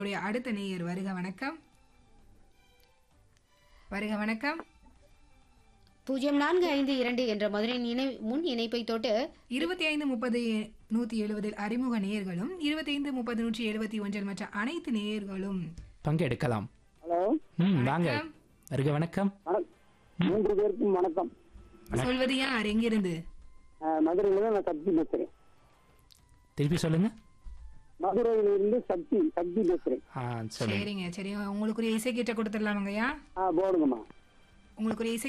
உடைய அடுத்த நேயர் வருக வணக்கம் வருக வணக்கம் பூஜ்ஜியம் நான்கு ஐந்து இரண்டு என்ற மதுரையின் இணை முன் இணைப்பை தொட்டு இருபத்தி ஐந்து முப்பது நூத்தி எழுபதில் அறிமுக நேயர்களும் இருபத்தி ஐந்து முப்பது நூற்றி எழுபத்தி ஒன்றில் மற்ற அனைத்து நேயர்களும் பங்கெடுக்கலாம் ஹலோ ம் வாங்க வணக்கம். வருக வணக்கம் வணக்கம் மூன்று பேருக்கும் வணக்கம் சொல்வது யார் எங்கிருந்து அஹ், மதுரையில நான் சக்தி பேசுறேன் திருப்பி சொல்லுங்க மதுரையிலிருந்து சக்தி சக்தி பேசுறேன் ஆ சொல்லுங்க சரிங்க சரி உங்களுக்குரிய இசை கிட்ட கொடுத்துடலாமாங்கய்யா ஆ போடுங்கம்மா உங்களுக்குரிய இசை